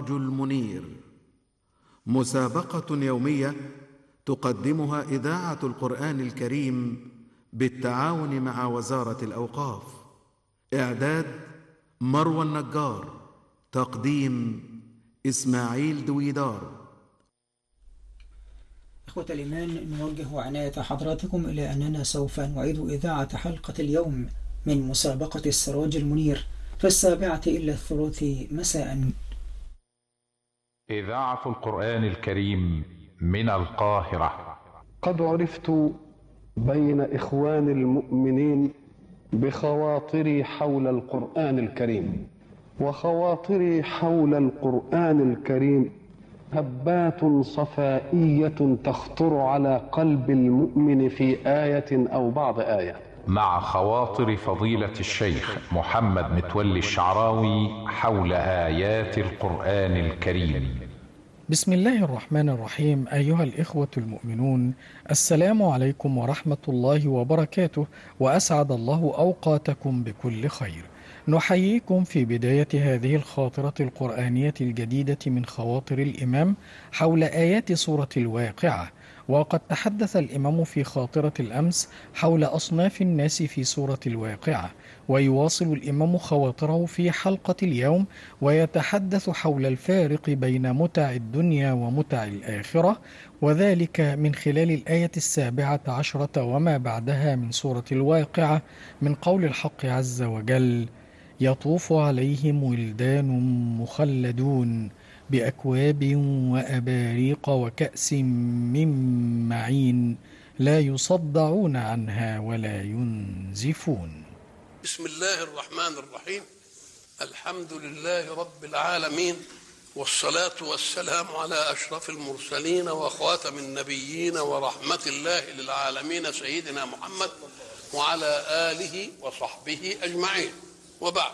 السراج المنير مسابقه يوميه تقدمها اذاعه القران الكريم بالتعاون مع وزاره الاوقاف اعداد مروى النجار تقديم اسماعيل دويدار إخوة الإيمان نوجه عناية حضراتكم إلى أننا سوف نعيد إذاعة حلقة اليوم من مسابقة السراج المنير في السابعة إلا الثلث مساء إذاعة القرآن الكريم من القاهرة قد عرفت بين إخوان المؤمنين بخواطري حول القرآن الكريم وخواطري حول القرآن الكريم هبات صفائية تخطر على قلب المؤمن في آية أو بعض آية مع خواطر فضيلة الشيخ محمد متولي الشعراوي حول آيات القرآن الكريم بسم الله الرحمن الرحيم أيها الإخوة المؤمنون السلام عليكم ورحمة الله وبركاته وأسعد الله أوقاتكم بكل خير نحييكم في بداية هذه الخاطرة القرآنية الجديدة من خواطر الإمام حول آيات سورة الواقعة وقد تحدث الإمام في خاطرة الأمس حول أصناف الناس في سورة الواقعة ويواصل الإمام خواطره في حلقة اليوم ويتحدث حول الفارق بين متع الدنيا ومتع الآخرة وذلك من خلال الآية السابعة عشرة وما بعدها من سورة الواقعة من قول الحق عز وجل يطوف عليهم ولدان مخلدون بأكواب وأباريق وكأس من معين لا يصدعون عنها ولا ينزفون بسم الله الرحمن الرحيم الحمد لله رب العالمين والصلاة والسلام على أشرف المرسلين وخاتم النبيين ورحمة الله للعالمين سيدنا محمد وعلى آله وصحبه أجمعين وبعد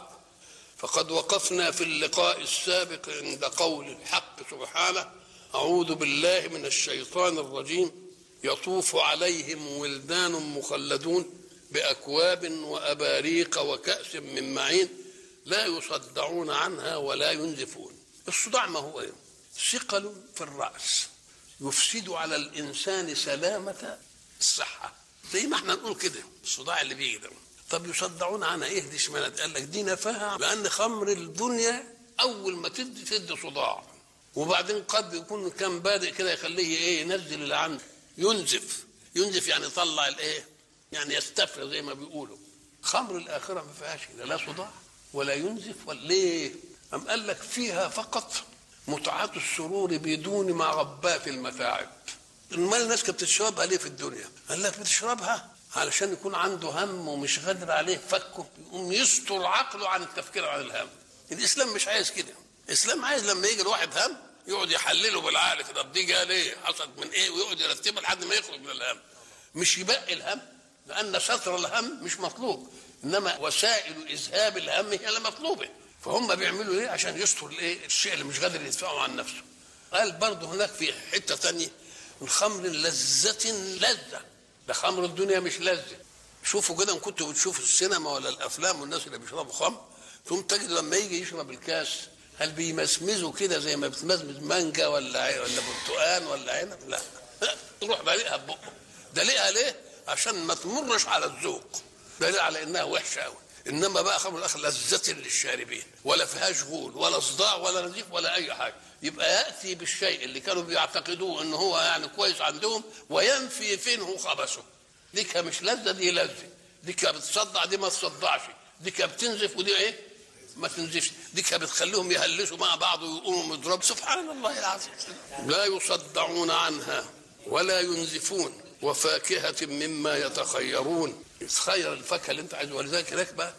فقد وقفنا في اللقاء السابق عند قول الحق سبحانه أعوذ بالله من الشيطان الرجيم يطوف عليهم ولدان مخلدون بأكواب وأباريق وكأس من معين لا يصدعون عنها ولا ينزفون الصداع ما هو إيه؟ ثقل في الرأس يفسد على الإنسان سلامة الصحة زي ما احنا نقول كده الصداع اللي بيجي ده طب يصدعون عنها ايه دي اشمعنى قال لك دي نفاها لان خمر الدنيا اول ما تدي تدي صداع وبعدين قد يكون كان بادئ كده يخليه ايه ينزل اللي عنده ينزف ينزف يعني يطلع الايه يعني يستفرغ زي ما بيقولوا خمر الاخره ما فيهاش كده لا صداع ولا ينزف ولا ليه أم قال لك فيها فقط متعة السرور بدون مغبات المتاعب المال الناس كانت بتشربها ليه في الدنيا قال لك بتشربها علشان يكون عنده هم ومش قادر عليه فكه يقوم يستر عقله عن التفكير عن الهم الاسلام مش عايز كده الاسلام عايز لما يجي الواحد هم يقعد يحلله بالعقل كده دي جايه ليه حصلت من ايه ويقعد يرتبها لحد ما يخرج من الهم مش يبقي الهم لان ستر الهم مش مطلوب انما وسائل اذهاب الهم هي اللي مطلوبه فهم بيعملوا ايه عشان يستر الايه الشيء اللي مش قادر يدفعه عن نفسه قال برضه هناك في حته ثانيه الخمر لذة لذة ده خمر الدنيا مش لذة شوفوا كده ان كنتوا بتشوفوا السينما ولا الافلام والناس اللي بيشربوا خمر ثم تجد لما يجي يشرب الكاس هل بيمسمزوا كده زي ما بتمزمز مانجا ولا ولا برتقال ولا عنب لا تروح بلقها ببقه ده لقها ليه عشان ما تمرش على الذوق دليل على انها وحشه قوي انما بقى خمر الاخر لذة للشاربين ولا فيهاش غول ولا صداع ولا نزيف ولا اي حاجه يبقى ياتي بالشيء اللي كانوا بيعتقدوه ان هو يعني كويس عندهم وينفي فينه خبثه دي كان مش لذه دي لذه دي كانت بتصدع دي ما تصدعش دي كانت بتنزف ودي ايه ما تنزفش دي كانت بتخليهم يهلسوا مع بعض ويقوموا يضربوا سبحان الله العظيم لا يصدعون عنها ولا ينزفون وفاكهة مما يتخيرون تخير الفاكهة اللي انت عايزه ولذلك هناك بقى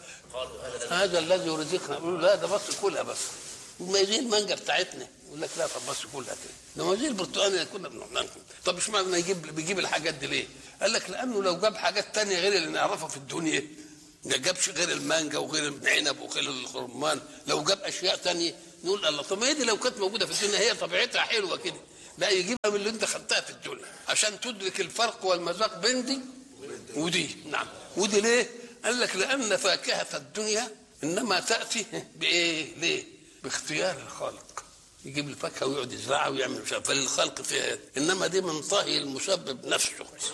هذا الذي يرزقنا يقول لا ده بس كلها بس وما زي المانجا بتاعتنا يقول لك لا طب بس كلها كده ده زي البرتقال اللي كنا بناكل طب مش معنى يجيب بيجيب الحاجات دي ليه؟ قال لك لانه لو جاب حاجات تانية غير اللي نعرفها في الدنيا ما جابش غير المانجا وغير العنب وغير الخرمان لو جاب اشياء تانية نقول الله طب ما هي دي لو كانت موجوده في الدنيا هي طبيعتها حلوه كده لا يجيبها من اللي انت خدتها في الدنيا عشان تدرك الفرق والمذاق بين دي ودي نعم ودي ليه؟ قال لك لان فاكهه الدنيا انما تاتي بايه؟ ليه؟ باختيار الخالق يجيب الفاكهه ويقعد يزرعها ويعمل مش عارف فللخلق فيها يد. انما دي من طهي المسبب نفسه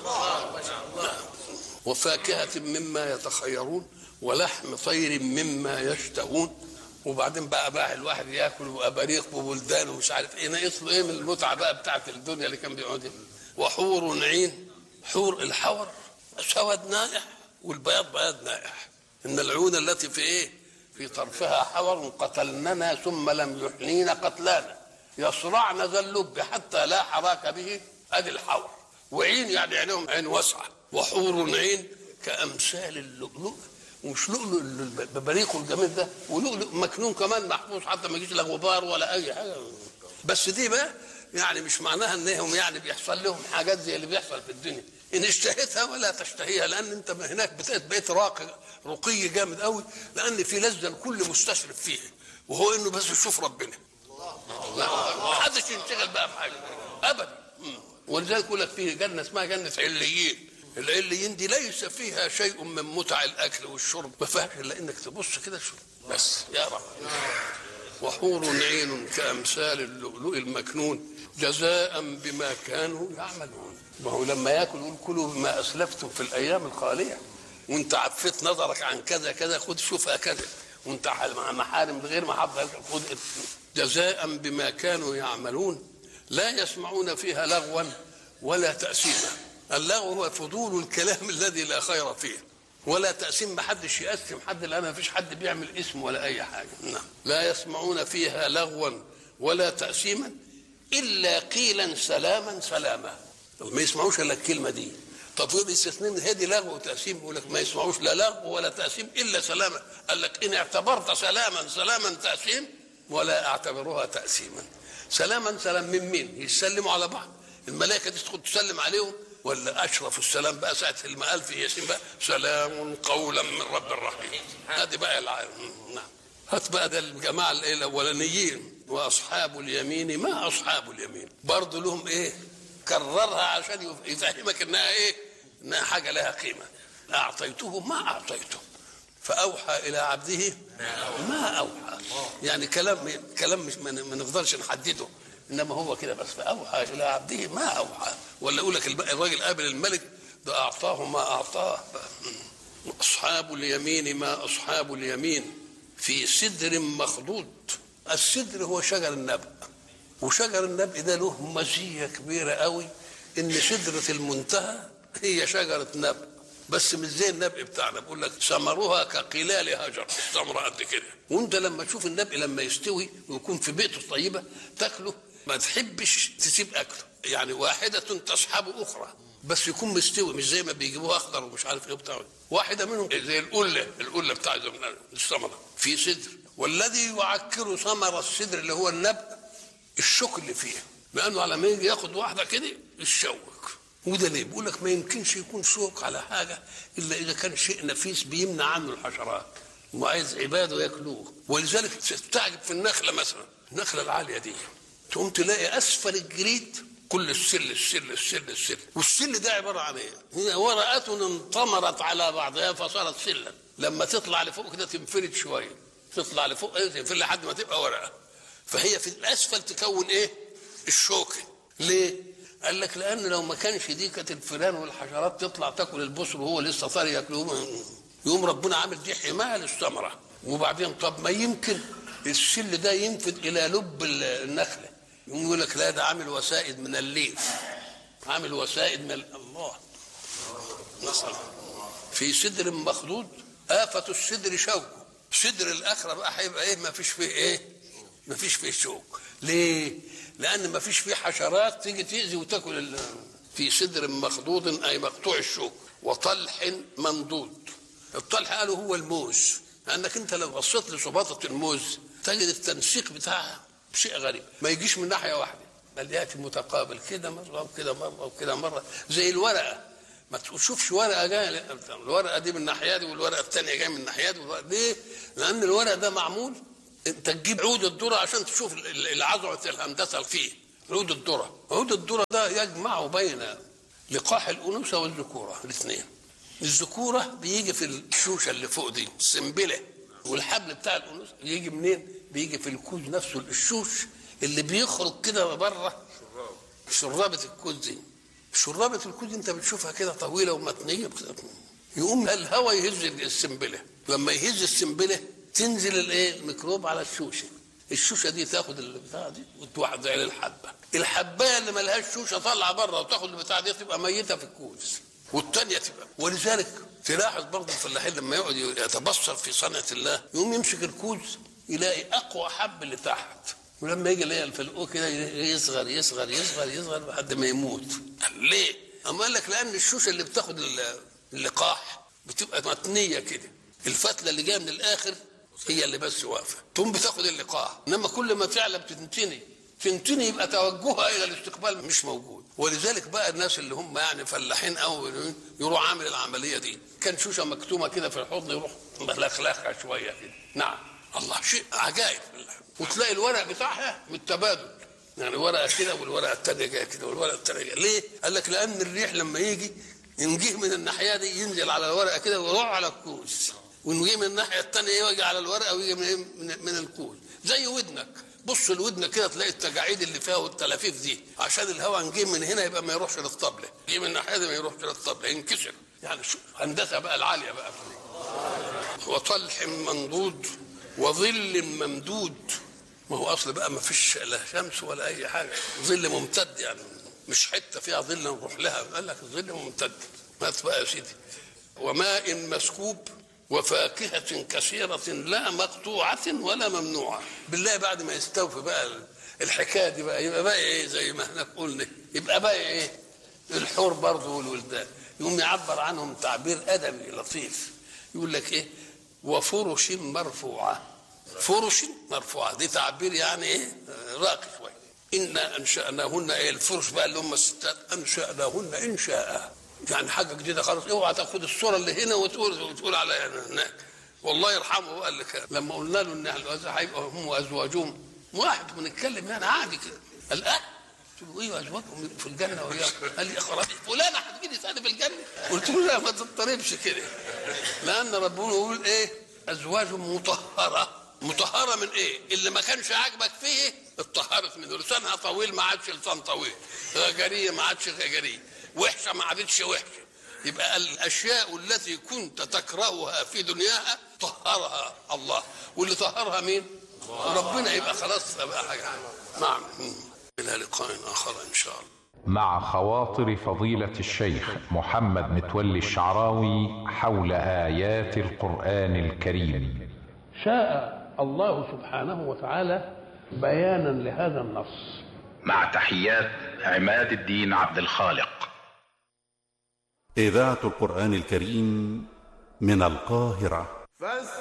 نعم. وفاكهه مما يتخيرون ولحم طير مما يشتهون وبعدين بقى بقى الواحد ياكل واباريق وبلدان ومش عارف ايه ناقص له ايه من المتعه بقى بتاعت الدنيا اللي كان بيقعد وحور عين حور الحور سواد نائح والبياض بياض نائح ان العيون التي في ايه في طرفها حور قتلننا ثم لم يحنين قتلانا يصرعن ذا اللب حتى لا حراك به ادي الحور وعين يعني عينهم عين واسعه وحور عين كامثال اللؤلؤ ومش لؤلؤ الببريق الجميل ده ولؤلؤ مكنون كمان محفوظ حتى ما يجيش لا غبار ولا اي حاجه بس دي بقى يعني مش معناها انهم يعني بيحصل لهم حاجات زي اللي بيحصل في الدنيا ان اشتهيتها ولا تشتهيها لان انت هناك بقيت بقيت راقي رقي جامد قوي لان في لذه الكل مستشرف فيها وهو انه بس يشوف ربنا لا ما حدش ينشغل بقى بحاجه ابدا مم. ولذلك يقول لك فيه جنه اسمها جنه عليين العليين دي ليس فيها شيء من متع الاكل والشرب ما فيهاش الا انك تبص كده شو بس يا رب وحور عين كامثال اللؤلؤ المكنون جزاء بما كانوا يعملون ما هو لما ياكل يقول كلوا بما اسلفتم في الايام الخاليه وانت عفيت نظرك عن كذا كذا خد شوفها كذا وانت مع محارم غير محافظه خد جزاء بما كانوا يعملون لا يسمعون فيها لغوا ولا تأثيما اللغو هو فضول الكلام الذي لا خير فيه ولا تأثيم ما حدش يأثم حد لأن ما فيش حد بيعمل اسم ولا أي حاجة نعم لا يسمعون فيها لغوا ولا تأثيما إلا قيلا سلاما سلاما طب ما يسمعوش إلا الكلمة دي طب يقول استثنين هذه لغو وتأثيم يقول لك ما يسمعوش لا لغو ولا تأثيم إلا سلاما قال لك إن اعتبرت سلاما سلاما تأثيم ولا أعتبرها تأثيما سلاما سلام من مين يسلموا على بعض الملائكة دي تدخل تسلم عليهم ولا اشرف السلام بقى ساعه ما قال في ياسين بقى سلام قولا من رب الرحيم هذه بقى العالم نعم هات بقى ده الجماعه الاولانيين واصحاب اليمين ما اصحاب اليمين برضه لهم ايه كررها عشان يفهمك انها ايه انها حاجه لها قيمه اعطيته ما اعطيته فاوحى الى عبده ما اوحى يعني كلام كلام مش ما نقدرش نحدده انما هو كده بس فاوحى الى عبده ما اوحى ولا يقول لك الراجل قابل الملك ده اعطاه ما اعطاه اصحاب اليمين ما اصحاب اليمين في سدر مخضود السدر هو شجر النبأ وشجر النبأ ده له مزيه كبيره قوي ان سدره المنتهى هي شجره نبأ بس مش زي النبأ بتاعنا بقول لك ثمرها كقلال هجر الثمره قد كده وانت لما تشوف النبأ لما يستوي ويكون في بيئته الطيبه تاكله ما تحبش تسيب اكله يعني واحده تصحب اخرى بس يكون مستوي مش زي ما بيجيبوه اخضر ومش عارف ايه بتاع واحده منهم زي القله القله بتاع الثمره في صدر والذي يعكر ثمر الصدر اللي هو النبأ الشوك اللي فيه لانه على ما يجي ياخد واحده كده يشوك وده ليه؟ بيقول لك ما يمكنش يكون شوك على حاجه الا اذا كان شيء نفيس بيمنع عنه الحشرات وعايز عباده ياكلوه ولذلك تستعجب في النخله مثلا النخله العاليه دي تقوم تلاقي اسفل الجريد كل السل السل السل السل والسل ده عباره عن ايه؟ هي ورقة انطمرت على بعضها فصارت سلا لما تطلع لفوق كده تنفرد شويه تطلع لفوق ايه تنفرد لحد ما تبقى ورقه فهي في الاسفل تكون ايه؟ الشوكه ليه؟ قال لك لان لو ما كانش دي كانت الفئران والحشرات تطلع تاكل البصر وهو لسه طري ياكلوه يقوم ربنا عامل دي حمايه للثمره وبعدين طب ما يمكن السل ده ينفد الى لب النخله يقوم يقول لك لا ده عامل وسائد من الليف عامل وسائد من الله نسأل في سدر مخضود آفة السدر شوكه سدر الآخرة بقى هيبقى إيه ما فيش فيه إيه ما فيش فيه شوك ليه لأن ما فيش فيه حشرات تيجي تأذي وتاكل ال... في سدر مخضود أي مقطوع الشوك وطلح منضود الطلح قالوا هو الموز لأنك أنت لو بصيت لصباطة الموز تجد التنسيق بتاعها شيء غريب ما يجيش من ناحيه واحده بل ياتي متقابل كده مره وكده مره وكده مره زي الورقه ما تشوفش ورقه جايه الورقه دي من الناحيه دي والورقه الثانيه جايه من الناحيه دي ليه؟ لان الورق ده معمول انت تجيب عود الذره عشان تشوف العذره الهندسه فيه عود الذره عود الذره ده يجمع بين لقاح الانوثه والذكوره الاثنين الذكوره بيجي في الشوشه اللي فوق دي السنبله والحبل بتاع الانوثه يجي منين؟ بيجي في الكوز نفسه الشوش اللي بيخرج كده بره شرابة الكوز دي شرابة الكوز دي انت بتشوفها كده طويلة ومتنية كده يقوم الهواء يهز السنبلة لما يهز السنبلة تنزل الايه الميكروب على الشوشة الشوشة دي تاخد البتاع دي وتوزع للحبة الحباية اللي ملهاش شوشة طالعة بره وتاخد البتاع دي تبقى ميتة في الكوز والتانية تبقى ولذلك تلاحظ برضه الفلاحين لما يقعد يتبصر في صنعة الله يقوم يمسك الكوز يلاقي أقوى حب اللي تحت ولما يجي يلاقي الفلقوه كده يصغر يصغر يصغر يصغر لحد ما يموت ليه؟ أما قال لك لأن الشوشة اللي بتاخد اللقاح بتبقى متنية كده الفتلة اللي جاية من الآخر هي اللي بس واقفة تقوم بتاخد اللقاح إنما كل ما تعلى بتنتني تنتني يبقى توجهها إلى الاستقبال مش موجود ولذلك بقى الناس اللي هم يعني فلاحين أو يروح عامل العملية دي كان شوشة مكتومة كده في الحضن يروح ملخلخها شوية كده نعم الله شيء عجائب وتلاقي الورق بتاعها بالتبادل يعني ورقه كده والورقه الثانيه جايه كده والورقه الثانيه جايه ليه؟ قال لك لان الريح لما يجي ينجيه من الناحيه دي ينزل على الورقه كده ويروح على الكوز ونجيه من الناحيه الثانيه يجي على الورقه ويجي من, من, من الكوز زي ودنك بص لودنك كده تلاقي التجاعيد اللي فيها والتلافيف دي عشان الهواء نجيه من هنا يبقى ما يروحش للطبله يجي من الناحيه دي ما يروحش للطبله ينكسر يعني شو هندسه بقى العاليه بقى وطلح منضود وظل ممدود ما هو اصل بقى ما فيش لا شمس ولا اي حاجه ظل ممتد يعني مش حته فيها ظل نروح لها قال لك الظل ممتد مات بقى يا سيدي وماء مسكوب وفاكهة كثيرة لا مقطوعة ولا ممنوعة بالله بعد ما يستوفي بقى الحكاية دي بقى يبقى بقى ايه زي ما احنا قلنا يبقى بقى ايه الحور برضه والولدان يقوم يعبر عنهم تعبير أدبي لطيف يقول لك ايه وفرش مرفوعه فرش مرفوعه دي تعبير يعني ايه راقي شويه انا انشاناهن ايه الفرش بقى اللي هم الستات انشاناهن انشاء يعني حاجه جديده خالص اوعى تاخد الصوره اللي هنا وتقول وتقول على هناك والله يرحمه قال لك لما قلنا له ان هيبقى هم وازواجهم واحد بنتكلم يعني عادي كده قال اه قلت له ايوه ازواجهم في الجنه وهي قال لي اخرج فلانه هتجيلي ثاني في الجنه قلت له لا ما تضطربش كده لان ربنا يقول ايه ازواج مطهره مطهره من ايه؟ اللي ما كانش عاجبك فيه اتطهرت منه لسانها طويل ما عادش لسان طويل غجريه ما عادش غجريه وحشه ما عادتش وحشه يبقى الاشياء التي كنت تكرهها في دنياها طهرها الله واللي طهرها مين؟ ربنا يبقى خلاص بقى حاجه نعم الى لقاء اخر ان شاء الله مع خواطر فضيلة الشيخ محمد متولي الشعراوي حول آيات القرآن الكريم شاء الله سبحانه وتعالى بيانا لهذا النص مع تحيات عماد الدين عبد الخالق إذاعة القرآن الكريم من القاهرة فاس